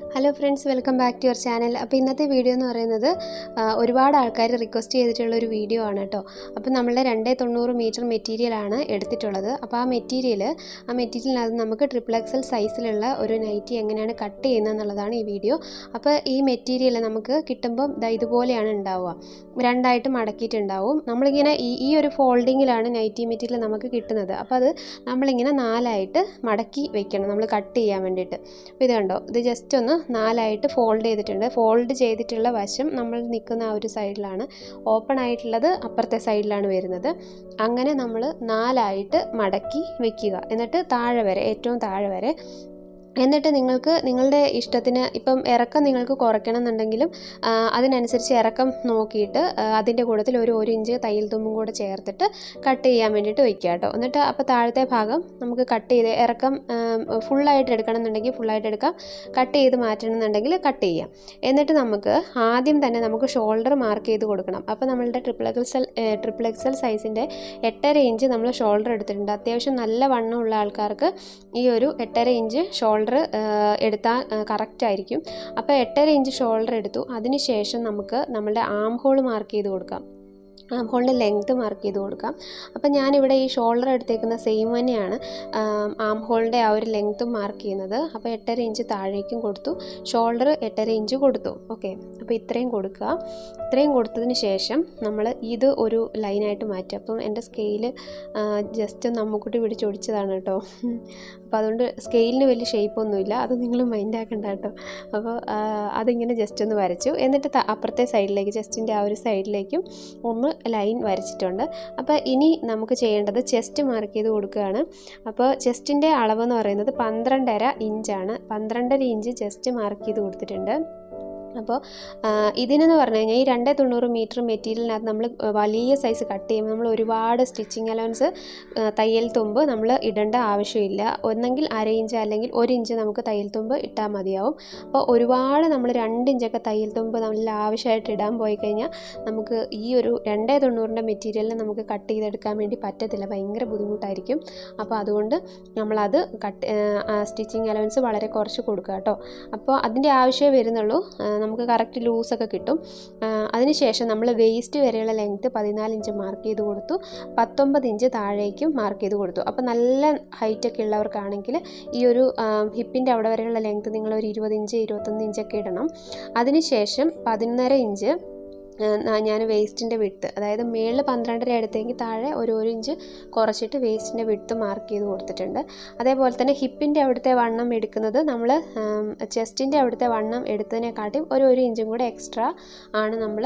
hello friends welcome back to your channel അപ്പോൾ ഇന്നത്തെ video എന്ന് പറയുന്നത് ആ, ഒരുപാട് ആൾക്കാർ റിക്വസ്റ്റ് ചെയ്തിട്ടുള്ള ഒരു വീഡിയോ ആണ് കേട്ടോ അപ്പോൾ നമ്മളുടെ രണ്ടേ തൊണ്ണൂറ് മീറ്റർ മെറ്റീരിയലാണ് എടുത്തിട്ടുള്ളത് അപ്പോൾ ആ മെറ്റീരിയൽ ആ മെറ്റീരിയലിനകത്ത് നമുക്ക് ട്രിപ്പിൾ എക്സൽ സൈസിലുള്ള ഒരു നൈറ്റി എങ്ങനെയാണ് കട്ട് ചെയ്യുന്നത് എന്നുള്ളതാണ് ഈ വീഡിയോ അപ്പോൾ ഈ മെറ്റീരിയൽ നമുക്ക് കിട്ടുമ്പം ദാ ഇതുപോലെയാണ് ഉണ്ടാവുക രണ്ടായിട്ട് മടക്കിയിട്ടുണ്ടാവും നമ്മളിങ്ങനെ ഈ ഈ ഒരു ഫോൾഡിങ്ങിലാണ് നൈറ്റി മെറ്റീരിയൽ നമുക്ക് കിട്ടുന്നത് അപ്പോൾ അത് നമ്മളിങ്ങനെ നാലായിട്ട് മടക്കി വെക്കണം നമ്മൾ കട്ട് ചെയ്യാൻ വേണ്ടിയിട്ട് അപ്പോൾ ഇത് കണ്ടോ ഇത് ജസ്റ്റ് ഒന്ന് നാലായിട്ട് ഫോൾഡ് ചെയ്തിട്ടുണ്ട് ഫോൾഡ് ചെയ്തിട്ടുള്ള വശം നമ്മൾ നിൽക്കുന്ന ആ ഒരു സൈഡിലാണ് ഓപ്പൺ ആയിട്ടുള്ളത് അപ്പുറത്തെ സൈഡിലാണ് വരുന്നത് അങ്ങനെ നമ്മൾ നാലായിട്ട് മടക്കി വെക്കുക എന്നിട്ട് താഴെ വരെ ഏറ്റവും താഴെ വരെ എന്നിട്ട് നിങ്ങൾക്ക് നിങ്ങളുടെ ഇഷ്ടത്തിന് ഇപ്പം ഇറക്കം നിങ്ങൾക്ക് കുറയ്ക്കണം എന്നുണ്ടെങ്കിലും ആ, അതിനനുസരിച്ച് ഇറക്കം നോക്കിയിട്ട് ആ, അതിൻ്റെ കൂട്ടത്തിൽ ഒരു ഒരു ഇഞ്ച് തയ്യൽ തുമ്പും കൂടെ ചേർത്തിട്ട് കട്ട് ചെയ്യാൻ വേണ്ടിയിട്ട് വെക്കുക കേട്ടോ എന്നിട്ട് അപ്പോൾ താഴത്തെ ഭാഗം നമുക്ക് കട്ട് ചെയ്ത് ഇറക്കം ഫുള്ളായിട്ട് എടുക്കണം എന്നുണ്ടെങ്കിൽ ഫുള്ളായിട്ട് എടുക്കാം കട്ട് ചെയ്ത് മാറ്റണം എന്നുണ്ടെങ്കിൽ കട്ട് ചെയ്യാം എന്നിട്ട് നമുക്ക് ആദ്യം തന്നെ നമുക്ക് ഷോൾഡർ മാർക്ക് ചെയ്ത് കൊടുക്കണം അപ്പോൾ നമ്മളുടെ ട്രിപ്പിൾ എക്സൽ ട്രിപ്പിൾ എക്സൽ സൈസിൻ്റെ എട്ടര ഇഞ്ച് നമ്മൾ ഷോൾഡർ എടുത്തിട്ടുണ്ട് അത്യാവശ്യം നല്ല വണ്ണമുള്ള ആൾക്കാർക്ക് ഈ ഒരു എട്ടര ഇഞ്ച് ഷോൾഡർ എടുത്താൽ കറക്റ്റ് ആയിരിക്കും അപ്പോൾ എട്ടര ഇഞ്ച് ഷോൾഡർ എടുത്തു അതിന് ശേഷം നമുക്ക് നമ്മളുടെ ആം ഹോൾ മാർക്ക് ചെയ്ത് കൊടുക്കാം ആം ഹോളിൻ്റെ ലെങ്ത്ത് മാർക്ക് ചെയ്ത് കൊടുക്കാം അപ്പം ഞാനിവിടെ ഈ ഷോൾഡർ എടുത്തേക്കുന്ന സെയിം തന്നെയാണ് ആം ഹോളിൻ്റെ ആ ഒരു ലെങ്ത്തും മാർക്ക് ചെയ്യുന്നത് അപ്പോൾ എട്ടര ഇഞ്ച് താഴേക്കും കൊടുത്തു ഷോൾഡർ എട്ടര ഇഞ്ച് കൊടുത്തു ഓക്കെ അപ്പോൾ ഇത്രയും കൊടുക്കുക ഇത്രയും കൊടുത്തതിന് ശേഷം നമ്മൾ ഇത് ഒരു ലൈനായിട്ട് മാറ്റുക അപ്പം എൻ്റെ സ്കെയിൽ ജസ്റ്റ് നമ്മക്കുട്ടി പിടിച്ചൊടിച്ചതാണ് കേട്ടോ അപ്പോൾ അതുകൊണ്ട് സ്കെയിലിന് വലിയ ഷേപ്പൊന്നുമില്ല അത് നിങ്ങൾ മൈൻഡ് ആക്കണ്ട കേട്ടോ അപ്പോൾ ആ, അതിങ്ങനെ ജസ്റ്റ് ഒന്ന് വരച്ചു എന്നിട്ട് ത- അപ്പുറത്തെ സൈഡിലേക്ക് ചെസ്റ്റിൻ്റെ ആ ഒരു സൈഡിലേക്കും ഒന്ന് ലൈൻ വരച്ചിട്ടുണ്ട് അപ്പോൾ ഇനി നമുക്ക് ചെയ്യേണ്ടത് ചെസ്റ്റ് മാർക്ക് ചെയ്ത് കൊടുക്കുകയാണ് അപ്പോൾ ചെസ്റ്റിൻ്റെ അളവെന്ന് പറയുന്നത് പന്ത്രണ്ടര ഇഞ്ചാണ് പന്ത്രണ്ടര ഇഞ്ച് ചെസ്റ്റ് മാർക്ക് ചെയ്ത് കൊടുത്തിട്ടുണ്ട് അപ്പോൾ ഇതിനെന്ന് പറഞ്ഞു കഴിഞ്ഞാൽ ഈ രണ്ടേ തൊണ്ണൂറ് മീറ്റർ മെറ്റീരിയലിനകത്ത് നമ്മൾ വലിയ സൈസ് കട്ട് ചെയ്യുമ്പോൾ നമ്മൾ ഒരുപാട് സ്റ്റിച്ചിങ് അലവൻസ് തയ്യൽ തുമ്പ് നമ്മൾ ഇടേണ്ട ആവശ്യമില്ല ഒന്നെങ്കിൽ അര ഇഞ്ച് അല്ലെങ്കിൽ ഒരു ഇഞ്ച് നമുക്ക് തയ്യൽ തുമ്പ് ഇട്ടാൽ മതിയാവും അപ്പോൾ ഒരുപാട് നമ്മൾ രണ്ട് ഇഞ്ചൊക്കെ തയ്യൽ തുമ്പ് നമ്മൾ ആവശ്യമായിട്ട് ഇടാൻ പോയി കഴിഞ്ഞാൽ നമുക്ക് ഈ ഒരു രണ്ടേ തൊണ്ണൂറിൻ്റെ മെറ്റീരിയലിൽ നമുക്ക് കട്ട് ചെയ്തെടുക്കാൻ വേണ്ടി പറ്റത്തില്ല ഭയങ്കര ബുദ്ധിമുട്ടായിരിക്കും അപ്പോൾ അതുകൊണ്ട് നമ്മളത് കട്ട് സ്റ്റിച്ചിങ് അലവൻസ് വളരെ കുറച്ച് കൊടുക്കുക കേട്ടോ അപ്പോൾ അതിൻ്റെ ആവശ്യമേ വരുന്നുള്ളൂ ആ, നമുക്ക് കറക്റ്റ് ലൂസൊക്കെ കിട്ടും ആ, അതിനുശേഷം നമ്മൾ വേസ്റ്റ് വരെയുള്ള ലെങ്ത്ത് പതിനാല് ഇഞ്ച് മാർക്ക് ചെയ്ത് കൊടുത്തു പത്തൊമ്പത് ഇഞ്ച് താഴേക്കും മാർക്ക് ചെയ്ത് കൊടുത്തു അപ്പോൾ നല്ല ഹൈറ്റൊക്കെ ഉള്ളവർക്കാണെങ്കിൽ ഈ ഒരു ഹിപ്പിൻ്റെ അവിടെ വരെയുള്ള ലെങ്ത്ത് നിങ്ങൾ ഒരു ഇരുപത് ഇഞ്ച് ഇരുപത്തൊന്ന് ഇഞ്ചൊക്കെ ഇടണം അതിനുശേഷം പതിനൊന്നര ഇഞ്ച് ഞാൻ വേസ്റ്റിൻ്റെ വിട്ട് അതായത് മേളിൽ പന്ത്രണ്ടര എടുത്തെങ്കിൽ താഴെ ഒരു ഒരു ഇഞ്ച് കുറച്ചിട്ട് വേസ്റ്റിൻ്റെ വിട്ട് മാർക്ക് ചെയ്ത് കൊടുത്തിട്ടുണ്ട് അതേപോലെ തന്നെ ഹിപ്പിൻ്റെ അവിടുത്തെ വണ്ണം എടുക്കുന്നത് നമ്മൾ ചെസ്റ്റിൻ്റെ അവിടുത്തെ വണ്ണം എടുത്തതിനെക്കാട്ടിയും ഒരു ഒരു ഇഞ്ചും കൂടെ എക്സ്ട്രാ ആണ് നമ്മൾ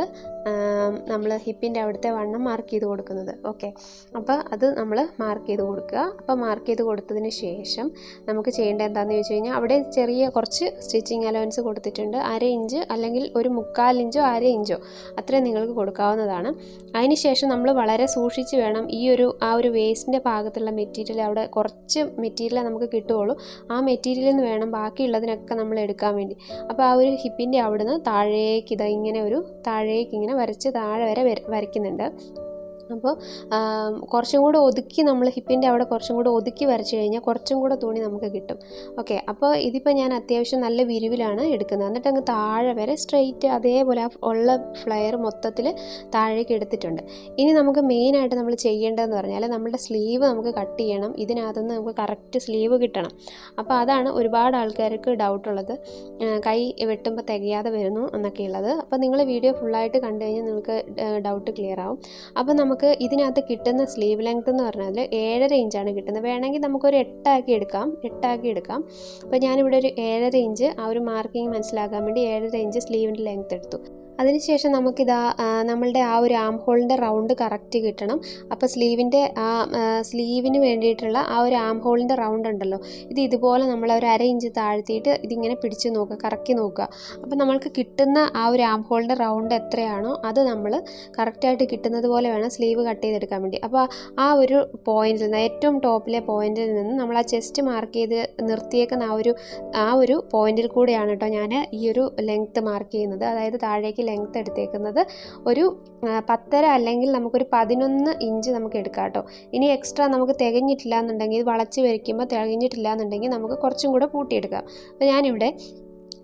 നമ്മൾ ഹിപ്പിൻ്റെ അവിടുത്തെ വണ്ണം മാർക്ക് ചെയ്ത് കൊടുക്കുന്നത് ഓക്കെ അപ്പോൾ അത് നമ്മൾ മാർക്ക് ചെയ്ത് കൊടുക്കുക അപ്പോൾ മാർക്ക് ചെയ്ത് കൊടുത്തതിന് ശേഷം നമുക്ക് ചെയ്യേണ്ടത് എന്താണെന്ന് ചോദിച്ചു കഴിഞ്ഞാൽ അവിടെ ചെറിയ കുറച്ച് സ്റ്റിച്ചിങ് അലവൻസ് കൊടുത്തിട്ടുണ്ട് അര ഇഞ്ച് അല്ലെങ്കിൽ ഒരു മുക്കാൽ ഇഞ്ചോ അര ഇഞ്ചോ അത്രയും നിങ്ങൾക്ക് കൊടുക്കാവുന്നതാണ് അതിന് ശേഷം നമ്മൾ വളരെ സൂക്ഷിച്ച് വേണം ഈ ഒരു ആ ഒരു വേസ്റ്റിൻ്റെ ഭാഗത്തുള്ള മെറ്റീരിയൽ അവിടെ കുറച്ച് മെറ്റീരിയൽ നമുക്ക് കിട്ടുകയുള്ളൂ ആ മെറ്റീരിയലിൽ നിന്ന് വേണം ബാക്കിയുള്ളതിനൊക്കെ നമ്മൾ എടുക്കാൻ വേണ്ടി അപ്പോൾ ആ ഒരു ഹിപ്പിൻ്റെ അവിടുന്ന് താഴേക്ക് ഇതാ ഇങ്ങനെ ഒരു താഴേക്ക് ഇങ്ങനെ വരച്ച് താഴെ വരെ വര- വരയ്ക്കുന്നുണ്ട് അപ്പോൾ ആം, കുറച്ചും കൂടെ ഒതുക്കി നമ്മൾ ഹിപ്പിൻ്റെ അവിടെ കുറച്ചും കൂടെ ഒതുക്കി വരച്ച് കഴിഞ്ഞാൽ കുറച്ചും കൂടെ തുണി നമുക്ക് കിട്ടും ഓക്കെ അപ്പോൾ ഇതിപ്പോൾ ഞാൻ അത്യാവശ്യം നല്ല വിരിവിലാണ് എടുക്കുന്നത് എന്നിട്ട് അങ്ങ് താഴെ വരെ സ്ട്രെയിറ്റ് അതേപോലെ ആ ഉള്ള ഫ്ലെയർ മൊത്തത്തിൽ താഴേക്ക് എടുത്തിട്ടുണ്ട് ഇനി നമുക്ക് മെയിനായിട്ട് നമ്മൾ ചെയ്യേണ്ടതെന്ന് പറഞ്ഞാൽ നമ്മുടെ സ്ലീവ് നമുക്ക് കട്ട് ചെയ്യണം ഇതിനകത്തുനിന്ന് നമുക്ക് കറക്റ്റ് സ്ലീവ് കിട്ടണം അപ്പോൾ അതാണ് ഒരുപാട് ആൾക്കാർക്ക് ഡൗട്ടുള്ളത് കൈ വെട്ടുമ്പോൾ തികയാതെ വരുന്നു എന്നൊക്കെയുള്ളത് അപ്പോൾ നിങ്ങൾ വീഡിയോ ഫുള്ളായിട്ട് കണ്ടു കഴിഞ്ഞാൽ നിങ്ങൾക്ക് ഡൗട്ട് ക്ലിയർ ആവും അപ്പോൾ നമുക്ക് ഇതിനകത്ത് കിട്ടുന്ന സ്ലീവ് ലെങ്ത് എന്ന് പറഞ്ഞാൽ ഏഴര ഇഞ്ചാണ് കിട്ടുന്നത് വേണമെങ്കിൽ നമുക്കൊരു എട്ടാക്കി എടുക്കാം എട്ടാക്കി എടുക്കാം അപ്പോൾ ഞാനിവിടെ ഒരു ഏഴര ഇഞ്ച് ആ ഒരു മാർക്കിങ് മനസ്സിലാക്കാൻ വേണ്ടി ഏഴര ഇഞ്ച് സ്ലീവിൻ്റെ ലെങ്ത് എടുത്തു അതിനുശേഷം നമുക്കിതാ ആ, നമ്മളുടെ ആ ഒരു ആം ഹോളിൻ്റെ റൗണ്ട് കറക്റ്റ് കിട്ടണം അപ്പോൾ സ്ലീവിൻ്റെ ആ ആ, സ്ലീവിന് വേണ്ടിയിട്ടുള്ള ആ ഒരു ആം ഹോളിൻ്റെ റൗണ്ട് ഉണ്ടല്ലോ ഇത് ഇതുപോലെ നമ്മൾ ഒരു അര ഇഞ്ച് താഴ്ത്തിയിട്ട് ഇതിങ്ങനെ പിടിച്ച് നോക്കുക കറക്കി നോക്കുക അപ്പോൾ നമ്മൾക്ക് കിട്ടുന്ന ആ ഒരു ആം ഹോളിൻ്റെ റൗണ്ട് എത്രയാണോ അത് നമ്മൾ കറക്റ്റായിട്ട് കിട്ടുന്നത് പോലെ വേണം സ്ലീവ് കട്ട് ചെയ്തെടുക്കാൻ വേണ്ടി അപ്പോൾ ആ ഒരു പോയിന്റിൽ നിന്ന് ഏറ്റവും ടോപ്പിലെ പോയിന്റിൽ നിന്ന് നമ്മൾ ആ ചെസ്റ്റ് മാർക്ക് ചെയ്ത് നിർത്തിയേക്കുന്ന ആ ഒരു ആ ഒരു പോയിന്റിൽ കൂടെയാണ് കേട്ടോ ഞാൻ ഈ ഒരു ലെങ്ത്ത് മാർക്ക് ചെയ്യുന്നത് അതായത് താഴേക്ക് ലെങ്ത്ത് എടുത്തേക്കുന്നത് ഒരു ആ, പത്തര അല്ലെങ്കിൽ നമുക്കൊരു പതിനൊന്ന് ഇഞ്ച് നമുക്ക് എടുക്കാം കേട്ടോ ഇനി എക്സ്ട്രാ നമുക്ക് തികഞ്ഞിട്ടില്ല എന്നുണ്ടെങ്കിൽ ഇത് വളച്ച് വരയ്ക്കുമ്പോൾ തികഞ്ഞിട്ടില്ല എന്നുണ്ടെങ്കിൽ നമുക്ക് കുറച്ചും കൂടെ കൂട്ടിയെടുക്കാം അപ്പോൾ ഞാനിവിടെ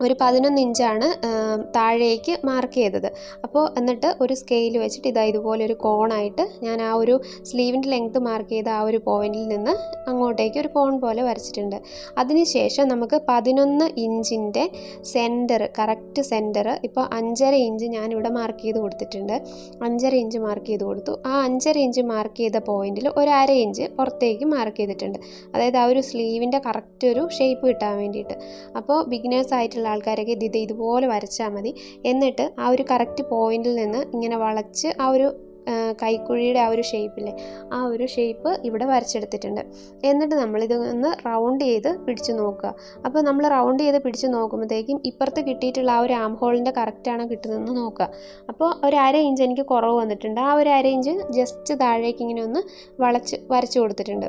ഒരു പതിനൊന്ന് ഇഞ്ചാണ് താഴേക്ക് മാർക്ക് ചെയ്തത് അപ്പോൾ എന്നിട്ട് ഒരു സ്കെയിൽ വെച്ചിട്ട് ഇതാ ഇതുപോലെ ഒരു കോണായിട്ട് ഞാൻ ആ ഒരു സ്ലീവിൻ്റെ ലെങ്ത് മാർക്ക് ചെയ്ത ആ ഒരു പോയിന്റിൽ നിന്ന് അങ്ങോട്ടേക്ക് ഒരു കോൺ പോലെ വരച്ചിട്ടുണ്ട് അതിനുശേഷം നമുക്ക് പതിനൊന്ന് ഇഞ്ചിൻ്റെ സെൻറ്റർ കറക്റ്റ് സെൻറ്റർ ഇപ്പോൾ അഞ്ചര ഇഞ്ച് ഞാനിവിടെ മാർക്ക് ചെയ്ത് കൊടുത്തിട്ടുണ്ട് അഞ്ചര ഇഞ്ച് മാർക്ക് ചെയ്ത് കൊടുത്തു ആ അഞ്ചര ഇഞ്ച് മാർക്ക് ചെയ്ത പോയിന്റിൽ ഒരു അര ഇഞ്ച് പുറത്തേക്ക് മാർക്ക് ചെയ്തിട്ടുണ്ട് അതായത് ആ ഒരു സ്ലീവിൻ്റെ കറക്റ്റ് ഒരു ഷേപ്പ് കിട്ടാൻ വേണ്ടിയിട്ട് അപ്പോൾ ബിഗിനേഴ്സ് ആയിട്ടുള്ള ആൾക്കാരൊക്കെ ഇത് ഇതുപോലെ വരച്ചാൽ മതി എന്നിട്ട് ആ ഒരു കറക്റ്റ് പോയിന്റിൽ നിന്ന് ഇങ്ങനെ വളച്ച് ആ ഒരു കൈക്കുഴിയുടെ ആ ഒരു ഷേപ്പില്ലേ ആ ഒരു ഷേപ്പ് ഇവിടെ വരച്ചെടുത്തിട്ടുണ്ട് എന്നിട്ട് നമ്മളിത് ഒന്ന് റൗണ്ട് ചെയ്ത് പിടിച്ച് നോക്കുക അപ്പോൾ നമ്മൾ റൗണ്ട് ചെയ്ത് പിടിച്ച് നോക്കുമ്പോഴത്തേക്കും ഇപ്പുറത്ത് കിട്ടിയിട്ടുള്ള ആ ഒരു ആം ഹോളിൻ്റെ കറക്റ്റാണോ കിട്ടുന്നതെന്ന് നോക്കുക അപ്പോൾ ഒരു അര ഇഞ്ച് എനിക്ക് കുറവ് വന്നിട്ടുണ്ട് ആ ഒരു അര ഇഞ്ച് ജസ്റ്റ് താഴേക്ക് ഇങ്ങനെ ഒന്ന് വളച്ച് വരച്ച് കൊടുത്തിട്ടുണ്ട്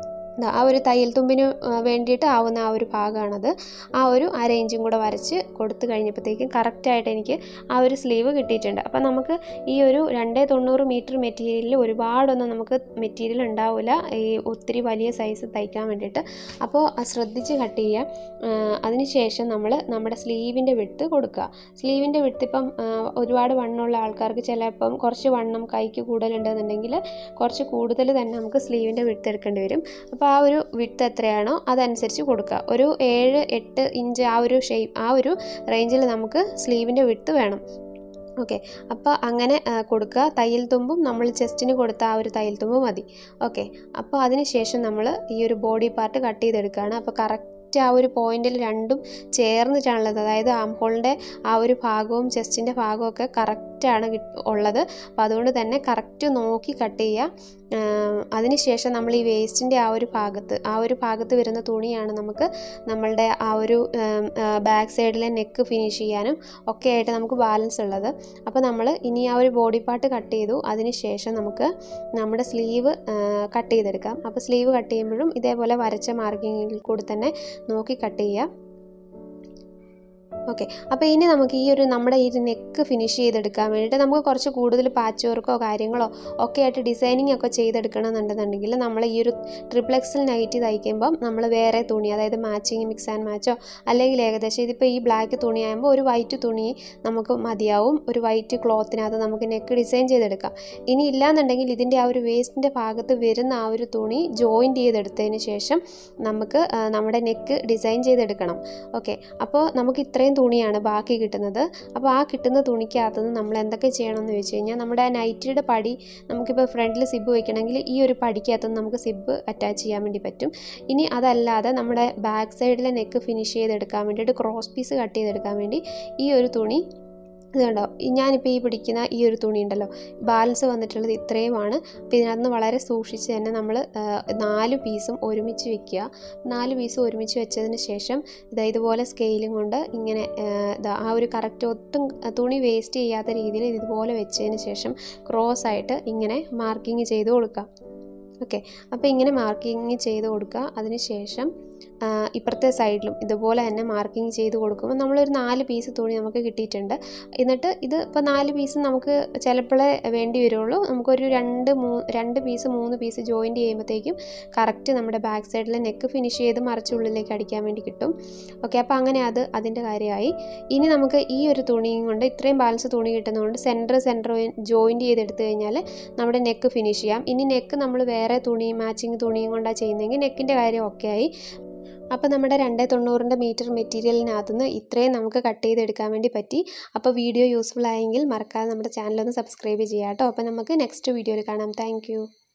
ആ ഒരു തയ്യൽ തുമ്പിന് വേണ്ടിയിട്ട് ആവുന്ന ആ ഒരു ഭാഗമാണത് ആ ഒരു അര ഇഞ്ചും കൂടെ വരച്ച് കൊടുത്തു കഴിഞ്ഞപ്പോഴത്തേക്കും കറക്റ്റായിട്ട് എനിക്ക് ആ ഒരു സ്ലീവ് കിട്ടിയിട്ടുണ്ട് അപ്പോൾ നമുക്ക് ഈ ഒരു രണ്ടേ തൊണ്ണൂറ് മീറ്റർ മെറ്റീരിയലിൽ ഒരുപാടൊന്നും നമുക്ക് മെറ്റീരിയൽ ഉണ്ടാവില്ല ഈ ഒത്തിരി വലിയ സൈസ് തയ്ക്കാൻ വേണ്ടിയിട്ട് അപ്പോൾ ശ്രദ്ധിച്ച് കട്ട് ചെയ്യുക അതിനുശേഷം നമ്മൾ നമ്മുടെ സ്ലീവിൻ്റെ വിട്ട് കൊടുക്കുക സ്ലീവിൻ്റെ വിട്ട് ഇപ്പം ഒരുപാട് വണ്ണമുള്ള ആൾക്കാർക്ക് ചിലപ്പം കുറച്ച് വണ്ണം കൈക്ക് കൂടുതലുണ്ടെന്നുണ്ടെങ്കിൽ കുറച്ച് കൂടുതൽ തന്നെ നമുക്ക് സ്ലീവിൻ്റെ വിട്ട് എടുക്കേണ്ടി വരും അപ്പോൾ ആ ഒരു വിട്ട് എത്രയാണോ അതനുസരിച്ച് കൊടുക്കുക ഒരു ഏഴ് എട്ട് ഇഞ്ച് ആ ഒരു ഷേപ്പ് ആ ഒരു റേഞ്ചിൽ നമുക്ക് സ്ലീവിൻ്റെ വിട്ട് വേണം ഓക്കെ അപ്പോൾ അങ്ങനെ കൊടുക്കുക തയ്യൽ തുമ്പും നമ്മൾ ചെസ്റ്റിന് കൊടുത്ത ആ ഒരു തയ്യൽ തുമ്പ് മതി ഓക്കെ അപ്പോൾ അതിന് ശേഷം നമ്മൾ ഈ ഒരു ബോഡി പാർട്ട് കട്ട് ചെയ്തെടുക്കുകയാണ് അപ്പോൾ കറക്റ്റ് ആ ഒരു പോയിന്റിൽ രണ്ടും ചേർന്നിട്ടാണുള്ളത് അതായത് ആം ഹോളിൻ്റെ ആ ഒരു ഭാഗവും ചെസ്റ്റിൻ്റെ ഭാഗവും ഒക്കെ കറക്റ്റാണ് ഉള്ളത് അപ്പോൾ അതുകൊണ്ട് തന്നെ കറക്റ്റ് നോക്കി കട്ട് ചെയ്യുക അതിനുശേഷം നമ്മൾ ഈ വേസ്റ്റിൻ്റെ ആ ഒരു ഭാഗത്ത് ആ ഒരു ഭാഗത്ത് വരുന്ന തുണിയാണ് നമുക്ക് നമ്മളുടെ ആ ഒരു ബാക്ക് സൈഡിലെ നെക്ക് ഫിനിഷ് ചെയ്യാനും ഒക്കെ ആയിട്ട് നമുക്ക് ബാലൻസ് ഉള്ളത് അപ്പോൾ നമ്മൾ ഇനി ആ ഒരു ബോഡി പാർട്ട് കട്ട് ചെയ്തു അതിനുശേഷം നമുക്ക് നമ്മുടെ സ്ലീവ് കട്ട് ചെയ്തെടുക്കാം അപ്പോൾ സ്ലീവ് കട്ട് ചെയ്യുമ്പോഴും ഇതേപോലെ വരച്ച മാർക്കിങ്ങിൽ കൂടി തന്നെ നോക്കി കട്ട് ചെയ്യുക ഓക്കെ അപ്പോൾ ഇനി നമുക്ക് ഈ ഒരു നമ്മുടെ ഈ നെക്ക് ഫിനിഷ് ചെയ്തെടുക്കാൻ വേണ്ടിയിട്ട് നമുക്ക് കുറച്ച് കൂടുതൽ പാച്ച് വർക്കോ കാര്യങ്ങളോ ഒക്കെ ആയിട്ട് ഡിസൈനിങ് ഒക്കെ ചെയ്തെടുക്കണമെന്നുണ്ടെന്നുണ്ടെങ്കിൽ നമ്മൾ ഈ ഒരു ട്രിപ്ലെക്സിൽ നൈറ്റി തയ്ക്കുമ്പം നമ്മൾ വേറെ തുണി അതായത് മാച്ചിങ് മിക്സ് ആൻഡ് മാച്ചോ അല്ലെങ്കിൽ ഏകദേശം ഇതിപ്പോൾ ഈ ബ്ലാക്ക് തുണിയാകുമ്പോൾ ഒരു വൈറ്റ് തുണി നമുക്ക് മതിയാവും ഒരു വൈറ്റ് ക്ലോത്തിനകത്ത് നമുക്ക് നെക്ക് ഡിസൈൻ ചെയ്തെടുക്കാം ഇനി ഇല്ലാന്നുണ്ടെങ്കിൽ ഇതിൻ്റെ ആ ഒരു വേസ്റ്റിൻ്റെ ഭാഗത്ത് വരുന്ന ആ ഒരു തുണി ജോയിൻറ്റ് ചെയ്തെടുത്തതിന് ശേഷം നമുക്ക് നമ്മുടെ നെക്ക് ഡിസൈൻ ചെയ്തെടുക്കണം ഓക്കെ അപ്പോൾ നമുക്ക് ഇത്രയും തുണിയാണ് ബാക്കി കിട്ടുന്നത് അപ്പോൾ ആ കിട്ടുന്ന തുണിക്കകത്തുനിന്ന് നമ്മൾ എന്തൊക്കെ ചെയ്യണമെന്ന് ചോദിച്ചു കഴിഞ്ഞാൽ നമ്മുടെ ആ നൈറ്റിയുടെ പടി നമുക്കിപ്പോൾ ഫ്രണ്ടിൽ സിബ് വെക്കണമെങ്കിൽ ഈ ഒരു പടിക്കകത്തുനിന്ന് നമുക്ക് സിബ് അറ്റാച്ച് ചെയ്യാൻ വേണ്ടി പറ്റും ഇനി അതല്ലാതെ നമ്മുടെ ബാക്ക് സൈഡിലെ നെക്ക് ഫിനിഷ് ചെയ്തെടുക്കാൻ വേണ്ടിയിട്ട് ക്രോസ് പീസ് കട്ട് ചെയ്തെടുക്കാൻ വേണ്ടി ഈ ഒരു തുണി ഇത് കണ്ടോ ഞാനിപ്പോൾ ഈ പിടിക്കുന്ന ഈ ഒരു തുണി ഉണ്ടല്ലോ ബാലൻസ് വന്നിട്ടുള്ളത് ഇത്രയുമാണ് അപ്പോൾ ഇതിനകത്ത് വളരെ സൂക്ഷിച്ച് തന്നെ നമ്മൾ നാല് പീസും ഒരുമിച്ച് വെക്കുക നാല് പീസും ഒരുമിച്ച് വെച്ചതിന് ശേഷം ഇതാ ഇതുപോലെ സ്കെയിലും കൊണ്ട് ഇങ്ങനെ ഇതാ ആ ഒരു കറക്റ്റ് ഒട്ടും തുണി വേസ്റ്റ് ചെയ്യാത്ത രീതിയിൽ ഇതുപോലെ വെച്ചതിന് ശേഷം ക്രോസ് ആയിട്ട് ഇങ്ങനെ മാർക്കിങ് ചെയ്ത് കൊടുക്കുക ഓക്കെ അപ്പോൾ ഇങ്ങനെ മാർക്കിങ് ചെയ്ത് കൊടുക്കുക അതിന് ശേഷം ഇപ്പുറത്തെ സൈഡിലും ഇതുപോലെ തന്നെ മാർക്കിങ് ചെയ്ത് കൊടുക്കുമ്പോൾ നമ്മളൊരു നാല് പീസ് തുണി നമുക്ക് കിട്ടിയിട്ടുണ്ട് എന്നിട്ട് ഇത് ഇപ്പോൾ നാല് പീസ് നമുക്ക് ചിലപ്പോഴേ വേണ്ടി വരുള്ളൂ നമുക്കൊരു രണ്ട് മൂ രണ്ട് പീസ് മൂന്ന് പീസ് ജോയിൻറ്റ് ചെയ്യുമ്പോഴത്തേക്കും കറക്റ്റ് നമ്മുടെ ബാക്ക് സൈഡിൽ നെക്ക് ഫിനിഷ് ചെയ്ത് മറിച്ചുള്ളിലേക്ക് അടിക്കാൻ വേണ്ടി കിട്ടും ഓക്കെ അപ്പോൾ അങ്ങനെ അത് അതിൻ്റെ കാര്യമായി ഇനി നമുക്ക് ഈ ഒരു തുണിയും കൊണ്ട് ഇത്രയും ബാലൻസ് തുണി കിട്ടുന്നതുകൊണ്ട് സെൻറ്റർ സെൻറ്റർ ജോയിൻറ്റ് ചെയ്തെടുത്തു കഴിഞ്ഞാൽ നമ്മുടെ നെക്ക് ഫിനിഷ് ചെയ്യാം ഇനി നെക്ക് നമ്മൾ വേറെ തുണി മാച്ചിങ് തുണിയും കൊണ്ടാണ് ചെയ്യുന്നതെങ്കിൽ നെക്കിൻ്റെ കാര്യം ഒക്കെ ആയി അപ്പോൾ നമ്മുടെ രണ്ടേ തൊണ്ണൂറിൻ്റെ മീറ്റർ മെറ്റീരിയലിനകത്തുനിന്ന് ഇത്രയും നമുക്ക് കട്ട് ചെയ്തെടുക്കാൻ വേണ്ടി പറ്റി അപ്പോൾ വീഡിയോ യൂസ്ഫുൾ ആയെങ്കിൽ മറക്കാതെ നമ്മുടെ ചാനലൊന്ന് സബ്സ്ക്രൈബ് ചെയ്യാം കേട്ടോ അപ്പോൾ നമുക്ക് നെക്സ്റ്റ് വീഡിയോയിൽ കാണാം താങ്ക്